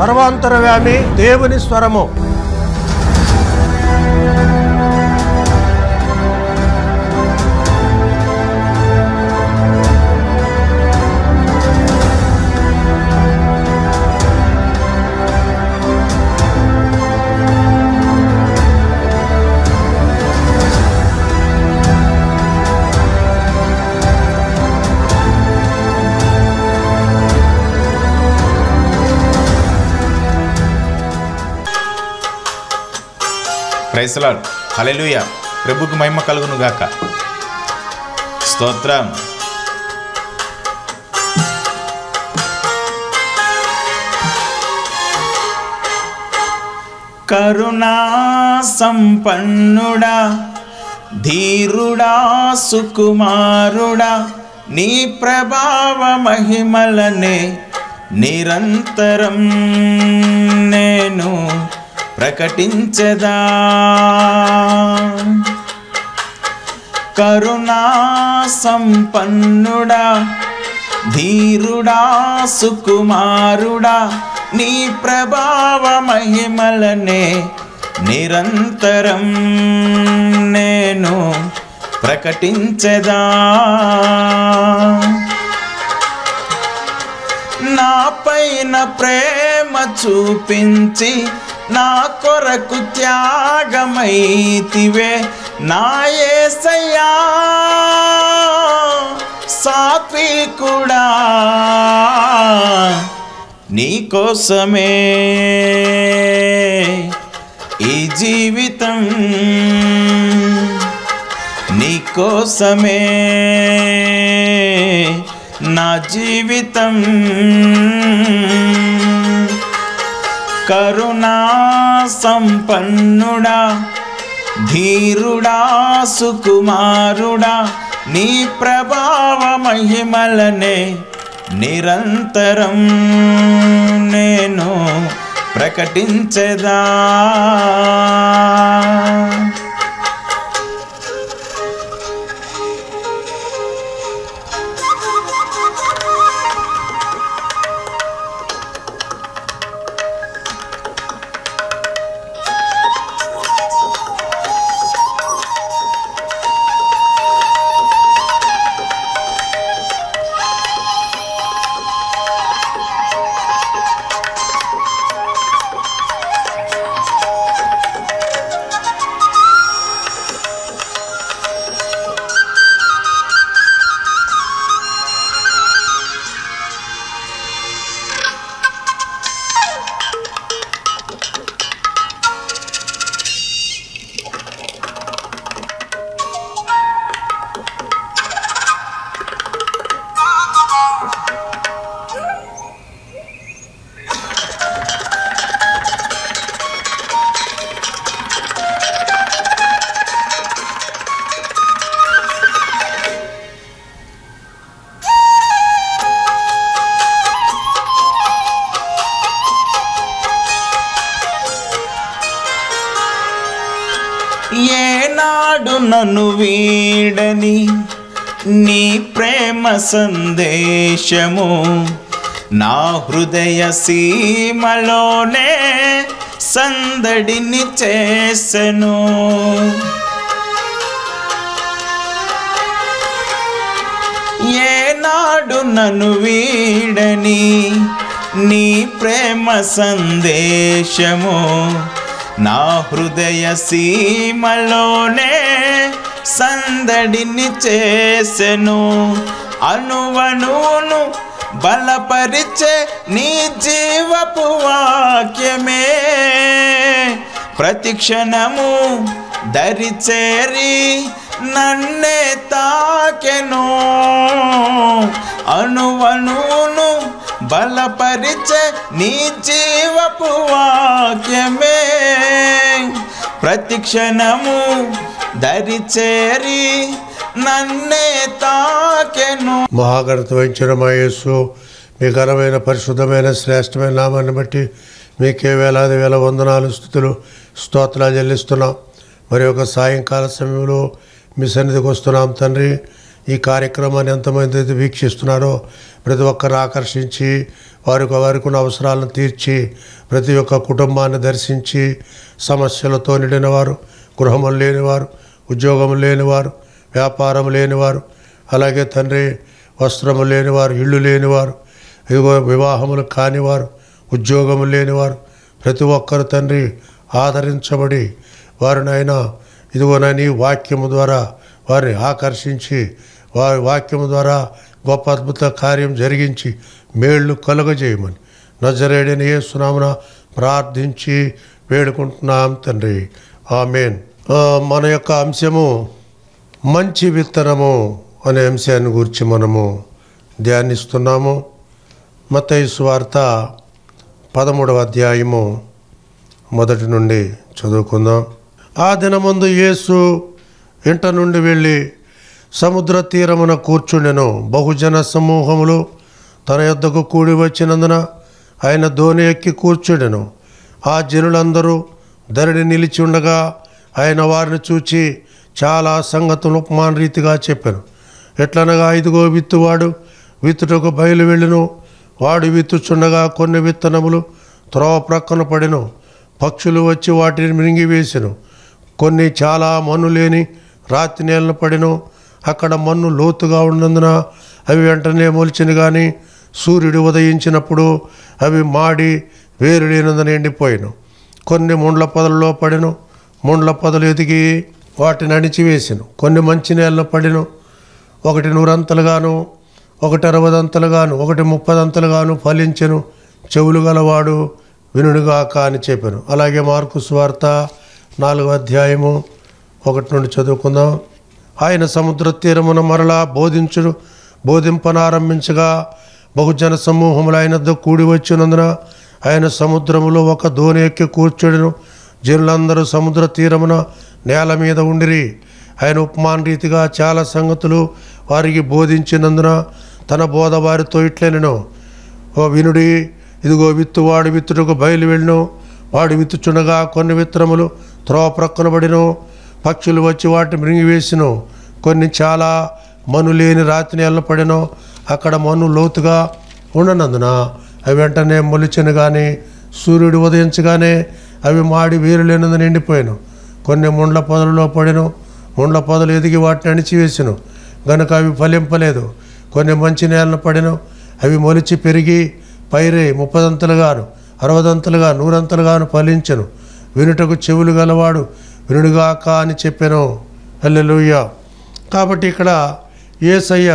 సర్వాంతరవ్యామి దేవుని స్వరము ప్రైసలాడ్ హలెలుయ ప్రభుకు మహిమ కలుగును గాక స్తోత్రం కరుణా సంపన్నుడా ధీరుడా సుకుమారుడా నీ ప్రభావ మహిమలనే నిరంతరం నేను ప్రకటించదా కరుణా సంపన్నుడా ధీరుడా సుకుమారుడా నీ ప్రభావ మహిమలనే నిరంతరం నేను ప్రకటించదా నా పైన ప్రేమ చూపించి నా కొరకు త్యాగమైతివే నా యేసయ్యా సాత్వికుడా నీ కోసమే ఈ జీవితం నీ కోసమే నా జీవితం కరుణా సంపన్నుడా ధీరుడా సుకుమారుడా నీ ప్రభావ మహిమలనే నిరంతరం నేను ప్రకటించదా ఏనాడు నన్ను వీడని నీ ప్రేమ సందేశము నా హృదయ సీమలోనే సందడిని చేసెను ఏనాడు నన్ను వీడని నీ ప్రేమ సందేశము నా హృదయ సీమలోనే సందడిని చేసెను అనువనువును బలపరిచే నీ జీవపు వాక్యమే ప్రతిక్షణము దరిచేరి నన్నే తాకెను అణువణువును బలపరిచే నీ జీవపు వాక్యమే ప్రతిక్షణము దరిచేరి నన్నే తాకెను మహాగణత వహించిన మా యేసు మీ ఘనమైన పరిశుద్ధమైన శ్రేష్టమైన నామాన్ని బట్టి మీకే వేలాది వేల వందనాలు స్థుతులు స్తోత్రాలు చెల్లిస్తున్నాం మరి ఒక సాయంకాల సమయంలో మీ సన్నిధికి వస్తున్నాం తండ్రి ఈ కార్యక్రమాన్ని ఎంతమంది అయితే వీక్షిస్తున్నారో ప్రతి ఒక్కరు ఆకర్షించి వారికి వారికి ఉన్న అవసరాలను తీర్చి ప్రతి ఒక్క కుటుంబాన్ని దర్శించి సమస్యలతో నిండిన వారు గృహములు లేనివారు ఉద్యోగం లేనివారు వ్యాపారం లేనివారు అలాగే తండ్రి వస్త్రము లేనివారు ఇళ్ళు లేనివారు ఇదిగో వివాహములు కానివారు ఉద్యోగము లేనివారు ప్రతి ఒక్కరు తండ్రి ఆదరించబడి వారినైనా ఇదిగోనైనా ఈ వాక్యము ద్వారా వారిని ఆకర్షించి వారి వాక్యము ద్వారా గొప్ప అద్భుత కార్యం జరిగించి మేళ్ళు కలుగజేయమని నజరేడిన ఏ సునామున ప్రార్థించి వేడుకుంటున్నాం తండ్రి ఆమెన్ ఆ, మన యొక్క అంశము మంచి విత్తనము అనే అంశాన్ని గురించి మనము ధ్యానిస్తున్నాము మత్తయి సువార్త పదమూడవ అధ్యాయము మొదటి నుండి చదువుకుందాం ఆ దినమందు యేసు ఇంట నుండి వెళ్ళి సముద్ర తీరమున కూర్చుండెను బహుజన సమూహములు తన యొద్దకు కూడి వచ్చినందున ఆయన ధోని ఎక్కి కూర్చుండెను ఆ జనులందరూ ధరణి నిలిచి ఉండగా ఆయన వారిని చూచి చాలా సంగతులు ఉపమాన రీతిగా చెప్పాను ఎట్లనగా ఇదిగో విత్తువాడు విత్తుటకు బయలు వెళ్ళును వాడు విత్తుచుండగా కొన్ని విత్తనములు త్రోవ ప్రక్కన పడెను పక్షులు వచ్చి వాటిని మింగివేసెను కొన్ని చాలా మన్ను లేని రాతి నేలన పడెను అక్కడ మన్ను లోతుగా ఉన్నందున అవి వెంటనే మొలిచిను కానీ సూర్యుడు ఉదయించినప్పుడు అవి మాడి వేరు లేనందున ఎండిపోయాను కొన్ని ముండ్ల పొదలలో పడెను ముండ్ల పొదలు ఎదిగి వాటిని అణిచివేసెను కొన్ని మంచి నేలలో పడెను ఒకటి నూరంతలుగాను ఒకటి అరవదంతలుగాను ఒకటి ముప్పదంతలుగాను ఫలించెను చెవులు గలవాడు వినుడుగాక అని చెప్పాను అలాగే మార్కు స్వార్త నాలుగో అధ్యాయము ఒకటి నుండి చదువుకుందాం ఆయన సముద్ర తీరమున మరలా బోధించుడు బోధింపనారంభించగా బహుజన సమూహములు ఆయనతో కూడి వచ్చినందున ఆయన సముద్రములో ఒక దోణి ఎక్కి కూర్చోడును జనులందరూ సముద్ర తీరమున నేల మీద ఉండిరి ఆయన ఉపమాన రీతిగా చాలా సంగతులు వారికి బోధించినందున తన బోధ వారితో ఇట్లనెను ఓ వినుడి ఇదిగో విత్తువాడు విత్తుటకు బయలు వెళ్ళును వాడు విత్తుచుండగా కొన్ని విత్తనములు త్రోవ ప్రక్కన పడిను పక్షులు వచ్చి వాటిని మృంగివేసిను కొన్ని చాలా మను లేని రాతి నేల పడిను అక్కడ మన్ను లోతుగా ఉండనందున అవి వెంటనే మొలిచెను కానీ సూర్యుడు ఉదయించగానే అవి మాడి వేరు లేనందున నిండిపోయాను కొన్ని ముండ్ల పొదలలో పడెను ముండ్ల పొదలు ఎదిగి వాటిని అణిచివేసెను గనుక అవి ఫలింపలేదు కొన్ని మంచి నేలను పడెను అవి మొలిచి పెరిగి పైరే ముప్పదంతలుగాను అరవదంతలుగా నూరంతలుగాను ఫలించెను వినుటకు చెవులు గలవాడు వినుడుగాక అని చెప్పాను హల్లెలూయా కాబట్టి ఇక్కడ ఏసయ్య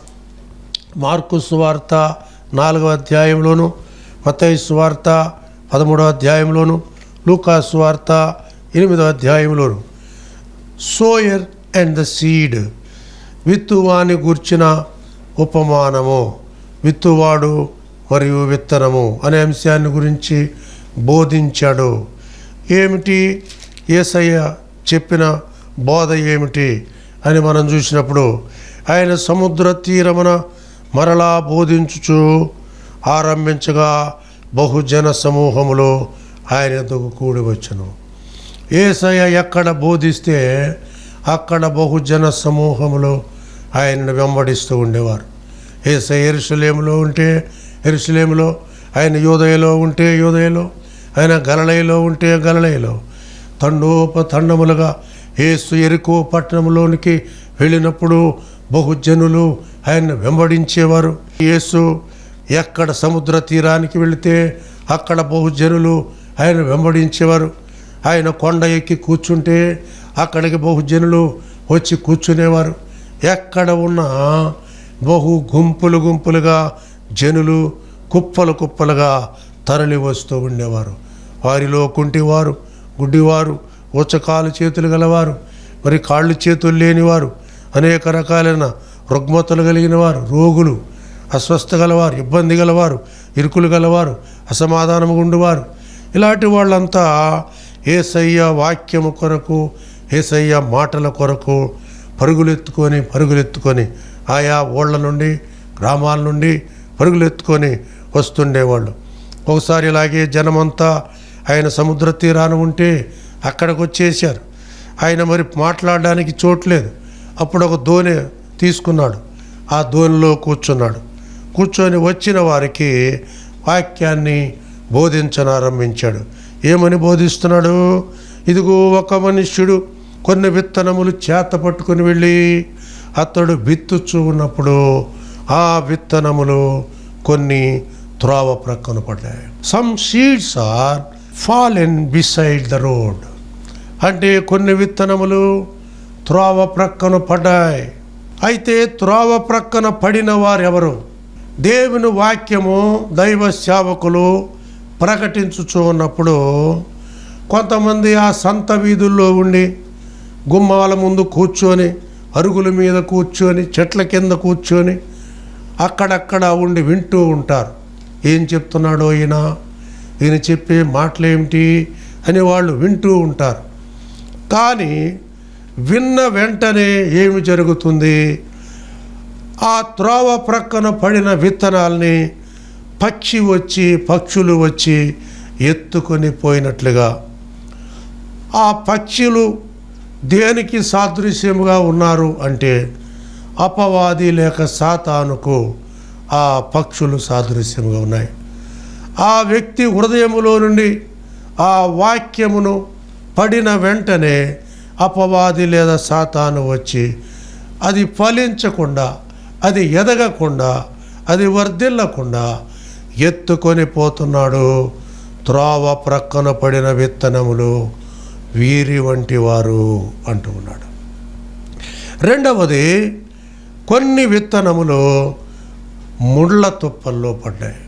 మార్కు సువార్త నాలుగవ అధ్యాయంలోను మత్తయి సువార్త పదమూడవ అధ్యాయంలోను లూకా సువార్త ఎనిమిదవ అధ్యాయంలోను సోయర్ అండ్ ద సీడ్ విత్తువాని గూర్చిన ఉపమానము విత్తువాడు మరియు విత్తనము అనే అంశాన్ని గురించి బోధించాడు ఏమిటి ఏసయ్య చెప్పిన బోధ ఏమిటి అని మనం చూసినప్పుడు ఆయన సముద్ర తీరమున మరలా బోధించుచు ఆరంభించగా బహుజన సమూహములు ఆయన ఎదుగు కూడి వచ్చును ఏసయ్య ఎక్కడ బోధిస్తే అక్కడ బహుజన సమూహములు ఆయనను వెంబడిస్తూ ఉండేవారు ఏసయ్య ఎరుసలేములో ఉంటే ఎరుసలేములో ఆయన యోదయలో ఉంటే యోదయలో ఆయన గలలయలో ఉంటే గలలయలో తండోపతండములుగా ఏసు ఎరుకో పట్టణంలోనికి వెళ్ళినప్పుడు బహుజనులు ఆయన వెంబడించేవారు యేసు ఎక్కడ సముద్ర తీరానికి వెళితే అక్కడ బహుజనులు ఆయన వెంబడించేవారు ఆయన కొండ ఎక్కి కూర్చుంటే అక్కడికి బహుజనులు వచ్చి కూర్చునేవారు ఎక్కడ ఉన్నా బహు గుంపులు గుంపులుగా జనులు కుప్పలు కుప్పలుగా తరలి వస్తూ ఉండేవారు వారిలో కుంటివారు గుడ్డివారు ఉచ్చకాలు చేతులు గలవారు మరి కాళ్ళు చేతులు లేనివారు అనేక రకాలైన రుగ్మతలు కలిగిన వారు రోగులు అస్వస్థ గలవారు ఇబ్బంది గలవారు ఇరుకులు గలవారు అసమాధానము గుండువారు ఇలాంటి వాళ్ళంతా ఏసయ్య వాక్యము కొరకు ఏసయ్య మాటల కొరకు పరుగులెత్తుకొని పరుగులెత్తుకొని ఆయా ఊళ్ళ నుండి గ్రామాల నుండి పరుగులెత్తుకొని వస్తుండేవాళ్ళు ఒకసారి ఇలాగే జనమంతా ఆయన సముద్ర తీరాన ఉంటే అక్కడికి వచ్చేసారు ఆయన మరి మాట్లాడడానికి చోట్లేదు అప్పుడు ఒక దోణి తీసుకున్నాడు ఆ ధోనిలో కూర్చున్నాడు కూర్చొని వచ్చిన వారికి వాక్యాన్ని బోధించనారంభించాడు ఏమని బోధిస్తున్నాడు ఇదిగో ఒక మనుష్యుడు కొన్ని విత్తనములు చేత పట్టుకుని వెళ్ళి అతడు విత్తుచూ ఉన్నప్పుడు ఆ విత్తనములు కొన్ని త్రోవ ప్రక్కన పడ్డాయి some seeds are fall in beside the road అంటే కొన్ని విత్తనములు త్రోవ ప్రక్కన పడ్డాయి అయితే త్రోవ ప్రక్కన పడిన వారెవరు దేవుని వాక్యము దైవ సేవకులు ప్రకటించుచూ ఉన్నప్పుడు కొంతమంది ఆ సంత వీధుల్లో ఉండి గుమ్మాల ముందు కూర్చొని అరుగుల మీద కూర్చొని చెట్ల కింద కూర్చొని అక్కడక్కడ ఉండి వింటూ ఉంటారు ఏం చెప్తున్నాడో ఈయన ఈయన చెప్పే మాటలేమిటి అని వాళ్ళు వింటూ ఉంటారు కానీ విన్న వెంటనే ఏమి జరుగుతుంది ఆ త్రోవ ప్రక్కన పడిన విత్తనాల్ని పక్షి వచ్చి పక్షులు వచ్చి ఎత్తుకొని పోయినట్లుగా ఆ పక్షులు దేనికి సాదృశ్యముగా ఉన్నారు అంటే అపవాది లేక సాతానుకు ఆ పక్షులు సాదృశ్యముగా ఉన్నాయి ఆ వ్యక్తి హృదయములో నుండి ఆ వాక్యమును పడిన వెంటనే అపవాది లేదా సాతాను వచ్చి అది ఫలించకుండా అది ఎదగకుండా అది వర్ధిల్లకుండా ఎత్తుకొని పోతున్నాడు త్రోవ ప్రక్కన పడిన విత్తనములు వీరి వంటి వారు అంటూ ఉన్నాడు రెండవది కొన్ని విత్తనములు ముళ్ళ తుప్పల్లో పడ్డాయి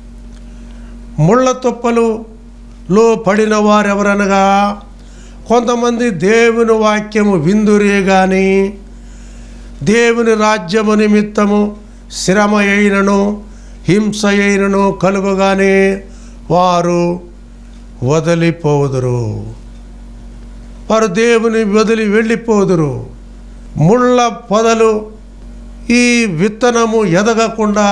ముళ్ళ తుప్పలులో పడిన వారెవరనగా కొంతమంది దేవుని వాక్యము విందురే కానీ దేవుని రాజ్యము నిమిత్తము శ్రమ అయినను హింస అయినను కలుగగానే వారు వదిలిపోదురు వారు దేవుని వదిలి వెళ్ళిపోదురు ముళ్ళ పొదలు ఈ విత్తనము ఎదగకుండా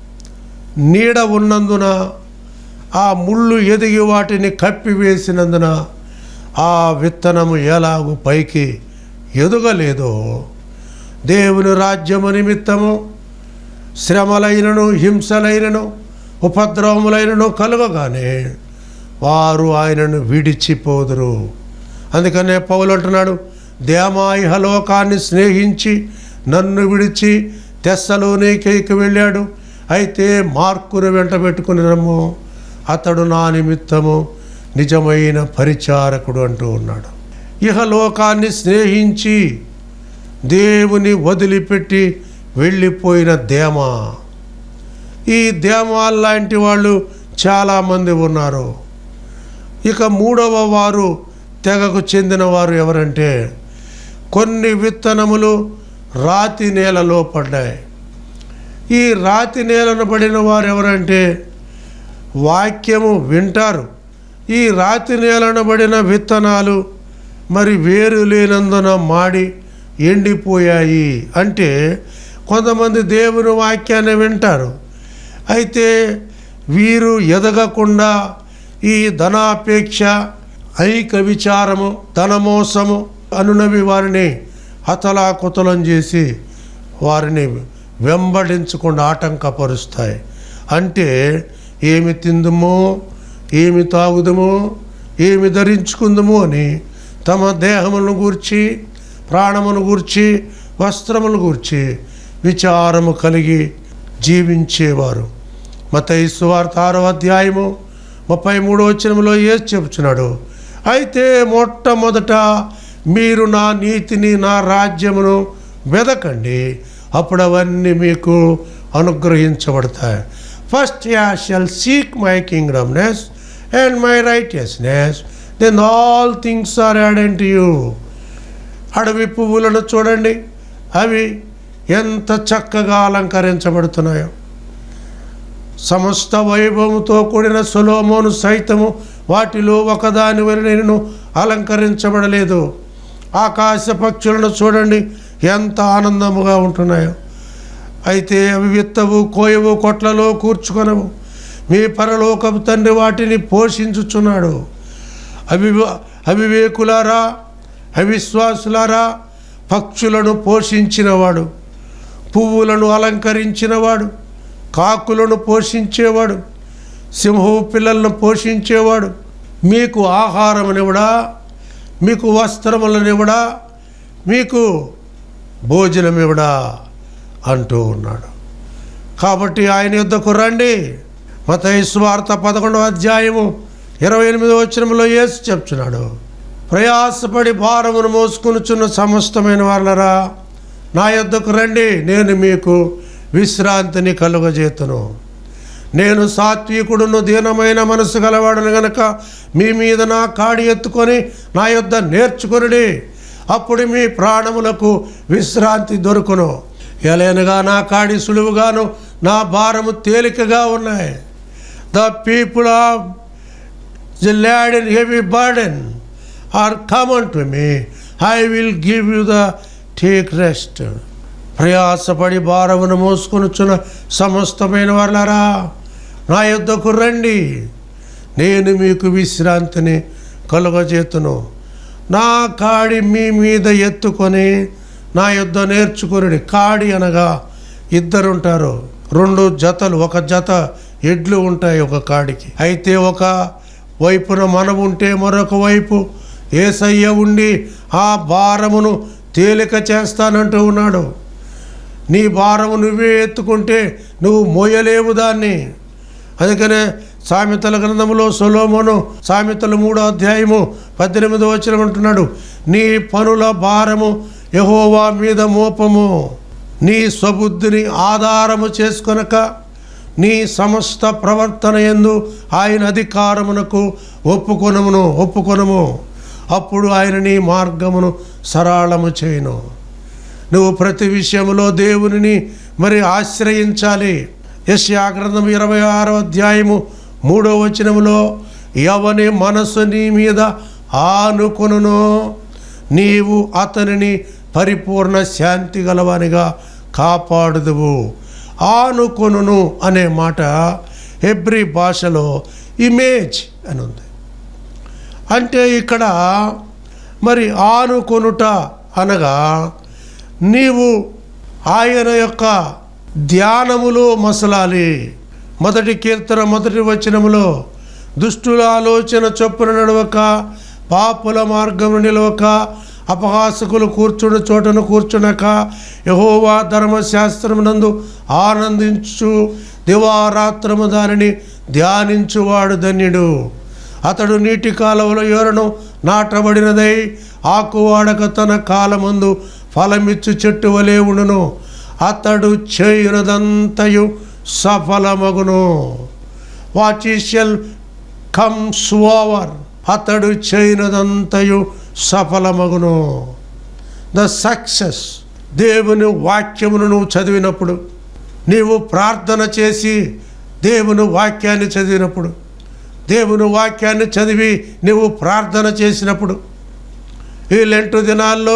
నీడ ఉన్నందున ఆ ముళ్ళు ఎదిగి వాటిని కప్పివేసినందున ఆ విత్తనము ఎలాగూ పైకి ఎదుగలేదో దేవుని రాజ్యము నిమిత్తము శ్రమలైనను హింసలైనను ఉపద్రవములైనను కలుగగానే వారు ఆయనను విడిచిపోదురు అందుకనే పౌలు అంటున్నాడు దేమాయిహలోకాన్ని స్నేహించి నన్ను విడిచి తెస్సలోనికైకి వెళ్ళాడు అయితే మార్కును వెంట పెట్టుకుని రమ్ము అతడు నా నిమిత్తము నిజమైన పరిచారకుడు అంటూ ఉన్నాడు ఇహలోకాన్ని స్నేహించి దేవుని వదిలిపెట్టి వెళ్ళిపోయిన దేమ ఈ దేమాల్లాంటి వాళ్ళు చాలామంది ఉన్నారు ఇక మూడవ వారు తెగకు చెందిన వారు ఎవరంటే కొన్ని విత్తనములు రాతి నేలలో పడ్డాయి ఈ రాతి నేలను పడిన వారు ఎవరంటే వాక్యము వింటారు ఈ రాతి నేలను పడిన విత్తనాలు మరి వేరు లేనందున మాడి ఎండిపోయాయి అంటే కొంతమంది దేవుని వాక్యాన్ని వింటారు అయితే వీరు ఎదగకుండా ఈ ధనాపేక్ష ఐక విచారము ధనమోసము అనునవి వారిని హతలాకుతలం చేసి వారిని వెంబడించకుండా ఆటంకపరుస్తాయి అంటే ఏమి తిందుమో ఏమి తాగుదమో ఏమి ధరించుకుందుమో అని తమ దేహములను గూర్చి ప్రాణమును గూర్చి వస్త్రమును గూర్చి విచారము కలిగి జీవించేవారు మత వార్త ఆరో అధ్యాయము ముప్పై మూడో వచనంలో ఏసి చెబుతున్నాడు అయితే మొట్టమొదట మీరు నా నీతిని నా రాజ్యమును వెదకండి అప్పుడు అవన్నీ మీకు అనుగ్రహించబడతాయి first ye shall seek my kingdomness and my righteousness then all things are added to you అడవి పువ్వులను చూడండి అవి ఎంత చక్కగా అలంకరించబడుతున్నాయో సమస్త వైభవముతో కూడిన సులోమోను సైతము వాటిలో ఒకదాని వలన నేను అలంకరించబడలేదు ఆకాశ పక్షులను చూడండి ఎంత ఆనందముగా ఉంటున్నాయో అయితే అవి విత్తవు కోయవు కొట్లలో కూర్చుకొనవు మీ పరలోకపు తండ్రి వాటిని పోషించుచున్నాడు అవి అవివేకులారా అవిశ్వాసులారా పక్షులను పోషించినవాడు పువ్వులను అలంకరించినవాడు కాకులను పోషించేవాడు సింహపు పిల్లలను పోషించేవాడు మీకు ఆహారమునివ్వడా మీకు వస్త్రములనివ్వడా మీకు భోజనం ఇవ్వడా అంటూ ఉన్నాడు కాబట్టి ఆయన యుద్ధకు రండి మత వార్త పదకొండవ అధ్యాయము ఇరవై ఎనిమిదో వచనంలో యేసు చెప్తున్నాడు ప్రయాసపడి భారమును మోసుకొనుచున్న సమస్తమైన వాళ్ళరా నా యొద్దకు రండి నేను మీకు విశ్రాంతిని కలుగజేతును నేను సాత్వికుడును దీనమైన మనసు గలవాడును గనక మీ మీద నా కాడి ఎత్తుకొని నా యొద్ద నేర్చుకొనుడి అప్పుడు మీ ప్రాణములకు విశ్రాంతి దొరుకును ఎలైనగా నా కాడి సులువుగాను నా భారము తేలికగా ఉన్నాయి the people of the lad and heavy burden are common to me I will give you the take rest ప్రయాసపడి భారమును మోసుకొనుచున్న సమస్తమైన వాళ్ళరా నా యొద్దకు రండి నేను మీకు విశ్రాంతిని కలుగజేతును నా కాడి మీ మీద ఎత్తుకొని నా యొద్ద నేర్చుకుని కాడి అనగా ఇద్దరుంటారు రెండు జతలు ఒక జత ఎడ్లు ఉంటాయి ఒక కాడికి అయితే ఒక వైపున మనం ఉంటే మరొక వైపు ఏసయ్య ఉండి ఆ భారమును తేలిక చేస్తానంటూ ఉన్నాడు నీ భారము నువ్వే ఎత్తుకుంటే నువ్వు మోయలేవు దాన్ని అందుకనే సామెతల గ్రంథములో సొలోమోను సామెతలు మూడో అధ్యాయము పద్దెనిమిదో వచ్చిన అంటున్నాడు నీ పనుల భారము యహోవా మీద మోపము నీ స్వబుద్ధిని ఆధారము చేసుకొనక నీ సమస్త ప్రవర్తన ఎందు ఆయన అధికారమునకు ఒప్పుకొనమును ఒప్పుకొనము అప్పుడు ఆయన నీ మార్గమును సరళము చేయను నువ్వు ప్రతి విషయంలో దేవునిని మరి ఆశ్రయించాలి యశ్యా గ్రంథం ఇరవై ఆరో అధ్యాయము మూడో వచనములో ఎవని మనసు నీ మీద ఆనుకొనునో నీవు అతనిని పరిపూర్ణ శాంతి గలవానిగా కాపాడుదువు ఆనుకొనును అనే మాట హెబ్రి భాషలో ఇమేజ్ అని ఉంది అంటే ఇక్కడ మరి ఆనుకొనుట అనగా నీవు ఆయన యొక్క ధ్యానములో మసలాలి మొదటి కీర్తన మొదటి వచనములో దుష్టుల ఆలోచన చొప్పున నడవక పాపుల మార్గము నిలవక అపహాసకులు కూర్చుని చోటను కూర్చునక యహోవా ధర్మశాస్త్రమునందు ఆనందించు దివారాత్రము దానిని ధ్యానించువాడు ధన్యుడు అతడు నీటి కాలువల యోరను నాటబడినదై ఆకువాడక తన కాలమందు ఫలమిచ్చు చెట్టు వలె ఉండును అతడు చేయునదంతయు సఫలమగును వాచ్ షెల్ కమ్స్ ఓవర్ అతడు చేయనదంతయు సఫలమగును ద సక్సెస్ దేవుని వాక్యమును నువ్వు చదివినప్పుడు నీవు ప్రార్థన చేసి దేవుని వాక్యాన్ని చదివినప్పుడు దేవుని వాక్యాన్ని చదివి నువ్వు ప్రార్థన చేసినప్పుడు ఈ లెంటు దినాల్లో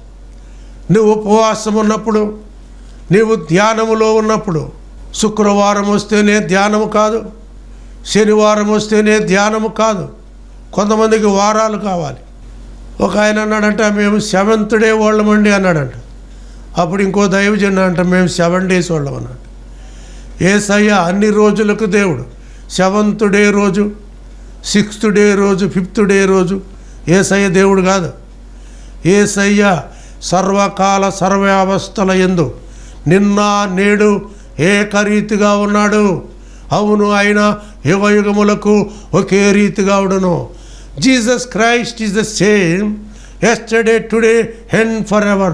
నువ్వు ఉపవాసం ఉన్నప్పుడు నీవు ధ్యానములో ఉన్నప్పుడు శుక్రవారం వస్తేనే ధ్యానము కాదు శనివారం వస్తేనే ధ్యానము కాదు కొంతమందికి వారాలు కావాలి ఒక ఆయన అన్నాడంట మేము సెవెంత్ డే వాళ్ళమండి అన్నాడంట అప్పుడు ఇంకో దైవజన్ అంట మేము సెవెన్ డేస్ వాళ్ళం అన్నాడు ఏసయ్య అన్ని రోజులకు దేవుడు సెవెంత్ డే రోజు సిక్స్త్ డే రోజు ఫిఫ్త్ డే రోజు ఏసయ్య దేవుడు కాదు ఏసయ్య సర్వకాల సర్వావస్థల ఎందు నిన్న నేడు ఏకరీతిగా ఉన్నాడు అవును ఆయన యుగ యుగములకు ఒకే రీతిగా ఉండును Jesus Christ is the same yesterday today hen for ever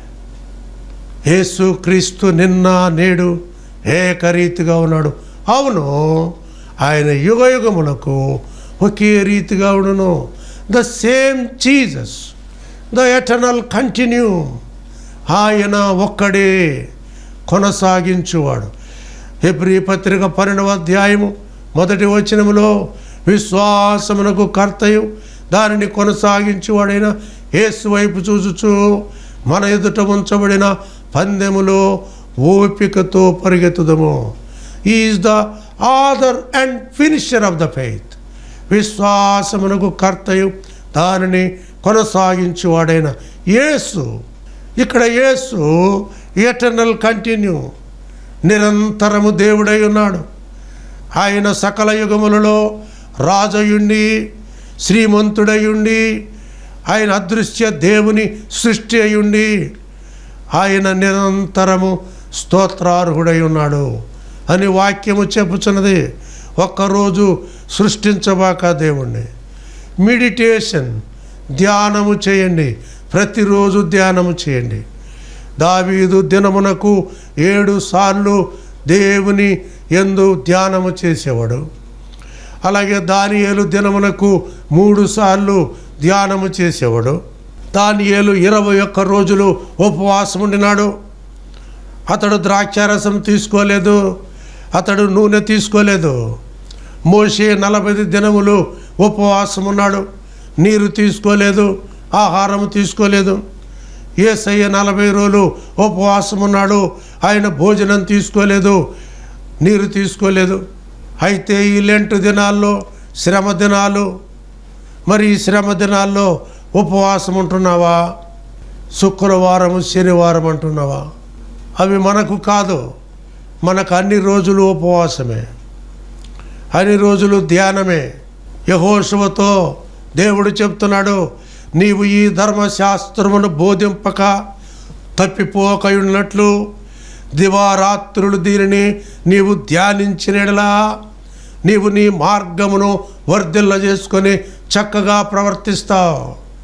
యేసు క్రీస్తు నిన్న నేడు ఏకరీతిగా ఉన్నాడు అవును ఆయన యుగ యుగములకు ఒకే రీతిగా ఉండును the same Jesus the eternal continue ఆయన ఒక్కడే కొనసాగించువాడు హెబ్రి పత్రిక పన్నెండవ అధ్యాయము మొదటి వచనములో విశ్వాసమునకు కర్తయు దానిని కొనసాగించువాడైన యేసు వైపు చూచుచు మన ఎదుట ఉంచబడిన పందెములో ఓపికతో పరిగెత్తుదము is the author and finisher of the faith విశ్వాసమునకు కర్తయు దానిని కొనసాగించువాడైన యేసు ఇక్కడ యేసు ఎటర్నల్ కంటిన్యూ నిరంతరము దేవుడై ఉన్నాడు ఆయన సకల యుగములలో రాజయుండి శ్రీమంతుడయుండి ఆయన అదృశ్య దేవుని సృష్టి అయ్యుండి ఆయన నిరంతరము స్తోత్రార్హుడై ఉన్నాడు అని వాక్యము చెప్పుచున్నది ఒక్కరోజు సృష్టించబాక దేవుణ్ణి మెడిటేషన్ ధ్యానము చేయండి ప్రతిరోజు ధ్యానము చేయండి దావీదు దినమునకు ఏడు సార్లు దేవుని ఎందు ధ్యానము చేసేవాడు అలాగే దానియేలు దినమునకు మూడు సార్లు ధ్యానము చేసేవాడు దానియేలు ఇరవై ఒక్క రోజులు ఉపవాసం ఉండినాడు అతడు ద్రాక్షారసం తీసుకోలేదు అతడు నూనె తీసుకోలేదు మోషే నలభై దినములు ఉపవాసం ఉన్నాడు నీరు తీసుకోలేదు ఆహారం తీసుకోలేదు ఏసయ్య నలభై రోజులు ఉపవాసం ఉన్నాడు ఆయన భోజనం తీసుకోలేదు నీరు తీసుకోలేదు అయితే ఈ లెంటు దినాల్లో శ్రమ దినాలు మరి ఈ శ్రమ దినాల్లో ఉపవాసం ఉంటున్నావా శుక్రవారం శనివారం అంటున్నావా అవి మనకు కాదు మనకు అన్ని రోజులు ఉపవాసమే అన్ని రోజులు ధ్యానమే యహోశువతో దేవుడు చెప్తున్నాడు నీవు ఈ ధర్మశాస్త్రమును బోధింపక తప్పిపోక ఉన్నట్లు దివారాత్రులు దీనిని నీవు ధ్యానించినలా నీవు నీ మార్గమును వర్ధిల్ల చేసుకొని చక్కగా ప్రవర్తిస్తావు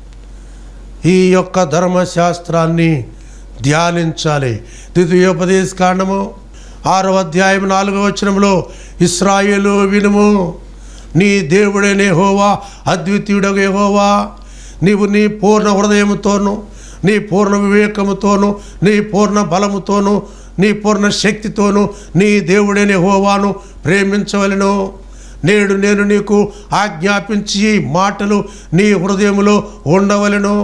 ఈ యొక్క ధర్మశాస్త్రాన్ని ధ్యానించాలి ద్వితీయోపదేశ కాండము ఆరో అధ్యాయం నాలుగో వచనంలో ఇస్రాయేలు వినుము నీ దేవుడైన హోవా అద్వితీయుడగే హోవా నీవు నీ పూర్ణ హృదయముతోను నీ పూర్ణ వివేకముతోను నీ పూర్ణ బలముతోను నీ పూర్ణ శక్తితోను నీ దేవుడైన హోవాను ప్రేమించవలను నేడు నేను నీకు ఆజ్ఞాపించి ఈ మాటలు నీ హృదయములో ఉండవలను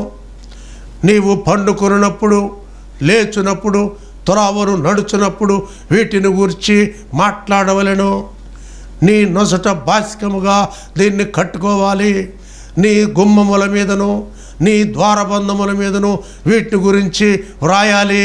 నీవు పండుకొనున్నప్పుడు లేచునప్పుడు త్రావను నడుచునప్పుడు వీటిని గురించి మాట్లాడవలను నీ నొసట బాసికముగా దీన్ని కట్టుకోవాలి నీ గుమ్మముల మీదను నీ ద్వారబంధముల మీదను వీటి గురించి వ్రాయాలి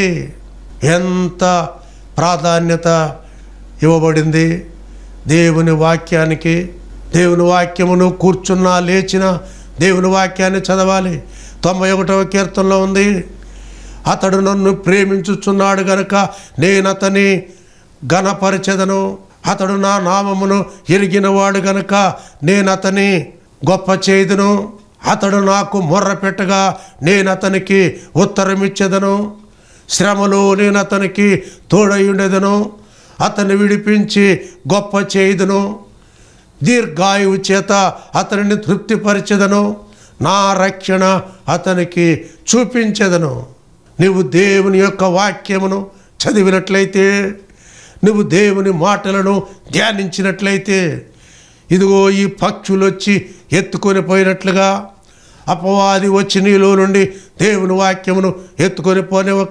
ఎంత ప్రాధాన్యత ఇవ్వబడింది దేవుని వాక్యానికి దేవుని వాక్యమును కూర్చున్నా లేచిన దేవుని వాక్యాన్ని చదవాలి తొంభై ఒకటవ కీర్తనలో ఉంది అతడు నన్ను ప్రేమించుచున్నాడు గనుక నేను అతని ఘనపరిచెదను అతడు నా నామమును ఎరిగినవాడు గనుక నేను అతని గొప్ప చేదును అతడు నాకు మొర్ర పెట్టగా నేను అతనికి ఉత్తరమిచ్చేదను శ్రమలో నేను అతనికి తోడయుండెదను అతన్ని విడిపించి గొప్ప చేయుదును దీర్ఘాయువు చేత అతనిని తృప్తిపరిచెదను నా రక్షణ అతనికి చూపించెదను నీవు దేవుని యొక్క వాక్యమును చదివినట్లయితే నువ్వు దేవుని మాటలను ధ్యానించినట్లయితే ఇదిగో ఈ పక్షులు వచ్చి ఎత్తుకొని పోయినట్లుగా అపవాది వచ్చి నీలో నుండి దేవుని వాక్యమును ఎత్తుకొని పోనివ్వక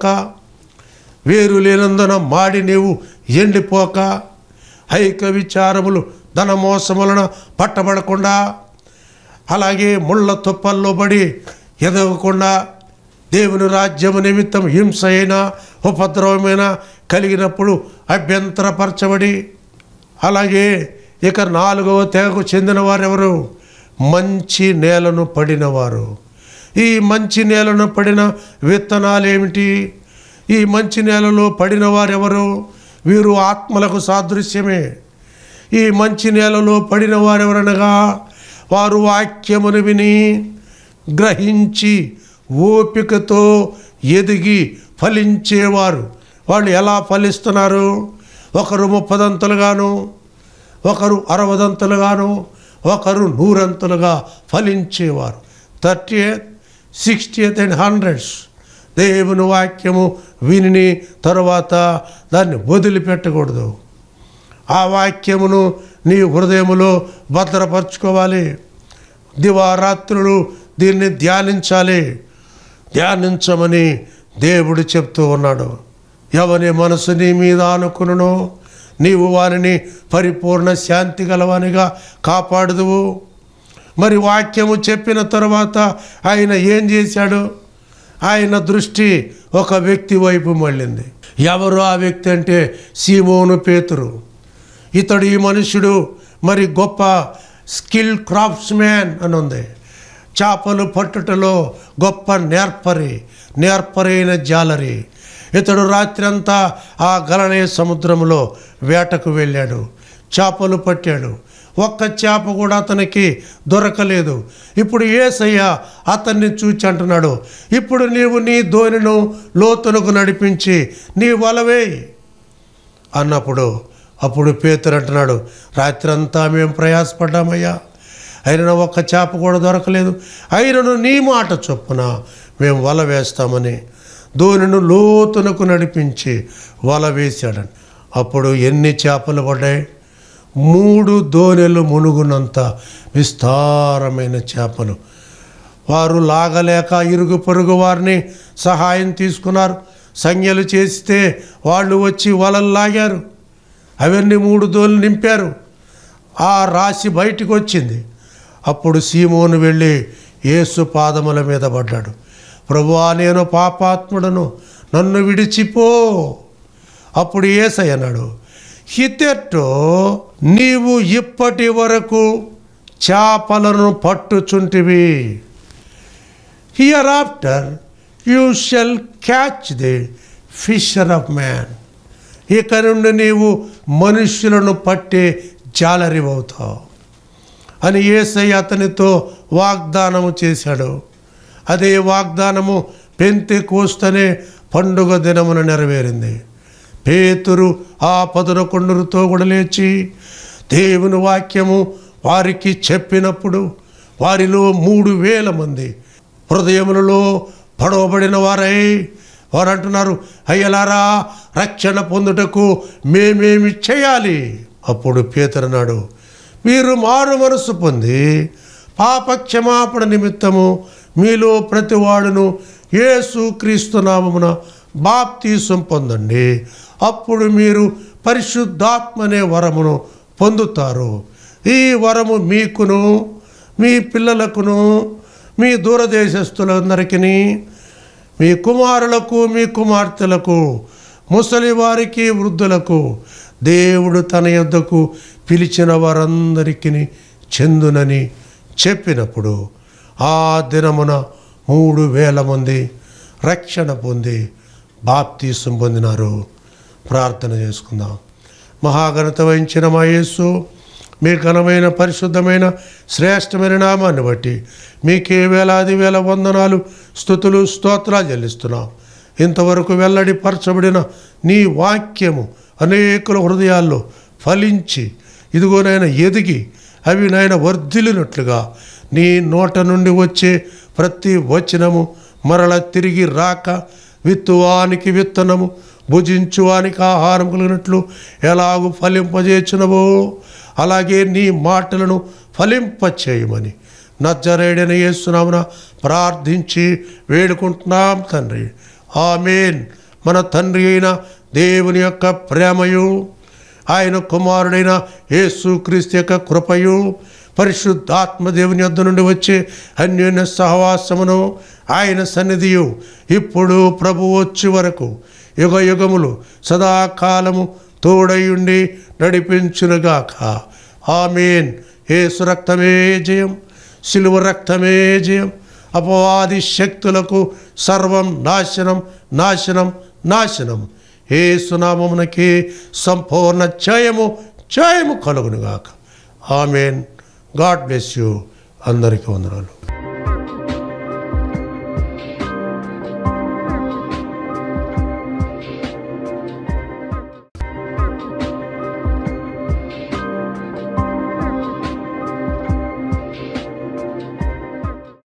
వేరు లేనందున మాడి నీవు ఎండిపోక ఐక విచారములు ధన మోసములను పట్టబడకుండా అలాగే ముళ్ళ తుప్పల్లో పడి ఎదగకుండా దేవుని రాజ్యము నిమిత్తం హింస అయినా ఉపద్రవమైన కలిగినప్పుడు అభ్యంతరపరచబడి అలాగే ఇక నాలుగవ తెగకు చెందిన వారెవరు మంచి నేలను పడినవారు ఈ మంచి నేలను పడిన విత్తనాలు ఏమిటి ఈ మంచి నేలలో పడిన వారెవరు వీరు ఆత్మలకు సాదృశ్యమే ఈ మంచి నేలలో పడిన వారెవరనగా వారు వాక్యమును విని గ్రహించి ఓపికతో ఎదిగి ఫలించేవారు వాళ్ళు ఎలా ఫలిస్తున్నారు ఒకరు ముప్పదంతలుగాను ఒకరు అరవదంతలుగాను ఒకరు నూరంతలుగా ఫలించేవారు థర్టీ సిక్స్టీ అండ్ హండ్రెడ్స్ దేవుని వాక్యము విని తరువాత దాన్ని వదిలిపెట్టకూడదు ఆ వాక్యమును నీ హృదయములో భద్రపరచుకోవాలి దివారాత్రులు దీన్ని ధ్యానించాలి ధ్యానించమని దేవుడు చెప్తూ ఉన్నాడు ఎవని మనసు నీ మీద అనుకును నీవు వారిని పరిపూర్ణ శాంతి గలవానిగా కాపాడుదువు మరి వాక్యము చెప్పిన తర్వాత ఆయన ఏం చేశాడు ఆయన దృష్టి ఒక వ్యక్తి వైపు మళ్ళింది ఎవరు ఆ వ్యక్తి అంటే సీమోను పేతురు ఇతడు ఈ మనుషుడు మరి గొప్ప స్కిల్ క్రాఫ్ట్స్ మ్యాన్ అని ఉంది చేపలు పట్టుటలో గొప్ప నేర్పరి నేర్పరైన జాలరి ఇతడు రాత్రంతా ఆ గలనే సముద్రంలో వేటకు వెళ్ళాడు చేపలు పట్టాడు ఒక్క చేప కూడా అతనికి దొరకలేదు ఇప్పుడు ఏసయ్య అతన్ని చూచి అంటున్నాడు ఇప్పుడు నీవు నీ ధోనిను లోతునకు నడిపించి నీ వలవేయి అన్నప్పుడు అప్పుడు పేతురు అంటున్నాడు రాత్రంతా మేము ప్రయాసపడ్డామయ్యా అయినా ఒక్క చేప కూడా దొరకలేదు అయినను నీ మాట చొప్పున మేము వల వేస్తామని ధోనిను లోతునకు నడిపించి వల వేశాడని అప్పుడు ఎన్ని చేపలు పడ్డాయి మూడు దోణెలు మునుగునంత విస్తారమైన చేపలు వారు లాగలేక ఇరుగు పొరుగు వారిని సహాయం తీసుకున్నారు సంజ్ఞలు చేస్తే వాళ్ళు వచ్చి వలలు లాగారు అవన్నీ మూడు దోలు నింపారు ఆ రాశి బయటికి వచ్చింది అప్పుడు సీమోను వెళ్ళి యేసు పాదముల మీద పడ్డాడు ప్రభువా నేను పాపాత్ముడను నన్ను విడిచిపో అప్పుడు ఏసై అన్నాడు హితెట్టో నీవు ఇప్పటి వరకు చేపలను పట్టుచుంటివి here after you shall catch the fisher of man ఇక నుండి నీవు మనుష్యులను పట్టే జాలరివవుతావు అని ఏసై అతనితో వాగ్దానము చేశాడు అదే వాగ్దానము పెంతి కోస్తనే పండుగ దినమున నెరవేరింది పేతురు ఆ పదనకొండరుతో కూడా లేచి దేవుని వాక్యము వారికి చెప్పినప్పుడు వారిలో మూడు వేల మంది హృదయములలో పడవబడిన వారై వారు అంటున్నారు అయ్యలారా రక్షణ పొందుటకు మేమేమి చేయాలి అప్పుడు పేతురన్నాడు మీరు మారు మనసు పొంది పాప క్షమాపణ నిమిత్తము మీలో ప్రతివాడును యేసు క్రీస్తు నామమున బాప్తీసం పొందండి అప్పుడు మీరు పరిశుద్ధాత్మ అనే వరమును పొందుతారు ఈ వరము మీకును మీ పిల్లలకును మీ దూరదేశస్తులందరికీ మీ కుమారులకు మీ కుమార్తెలకు ముసలి వారికి వృద్ధులకు దేవుడు తన యొద్దకు పిలిచిన వారందరికీ చెందునని చెప్పినప్పుడు ఆ దినమున మూడు వేల మంది రక్షణ పొంది బాప్తీసం పొందినారు ప్రార్థన చేసుకుందాం మహాఘనత వహించిన మా యేసు మీ ఘనమైన పరిశుద్ధమైన శ్రేష్టమైన నామాన్ని బట్టి మీకే వేలాది వేల వందనాలు స్థుతులు స్తోత్రాలు చెల్లిస్తున్నాం ఇంతవరకు వెల్లడి పరచబడిన నీ వాక్యము అనేకుల హృదయాల్లో ఫలించి ఇదిగోనైనా ఎదిగి అవి నాయన వర్ధిల్లినట్లుగా నీ నోట నుండి వచ్చే ప్రతి వచనము మరల తిరిగి రాక విత్తువానికి విత్తనము భుజించువానికి ఆహారం కలిగినట్లు ఎలాగూ ఫలింపజేచునవో అలాగే నీ మాటలను ఫలింపచేయమని నచ్చరేడని యేసునామున ప్రార్థించి వేడుకుంటున్నాం తండ్రి ఆమెన్ మన తండ్రి అయిన దేవుని యొక్క ప్రేమయు ఆయన కుమారుడైన యేసు క్రీస్తు యొక్క కృపయు పరిశుద్ధాత్మ దేవుని యొద్ద నుండి వచ్చే అన్యోన్య సహవాసమును ఆయన సన్నిధియు ఇప్పుడు ప్రభు వచ్చి వరకు యుగ యుగములు సదాకాలము తోడయుండి నడిపించునుగాక ఆమెన్ ఏసు రక్తమే జయం సిలువ రక్తమే జయం అపవాది శక్తులకు సర్వం నాశనం నాశనం నాశనం ఏ సునామమునకి సంపూర్ణ జయము జయము కలుగునుగాక ఆమెన్ గాడ్ బ్లెస్ యూ అందరికీ వందనాలు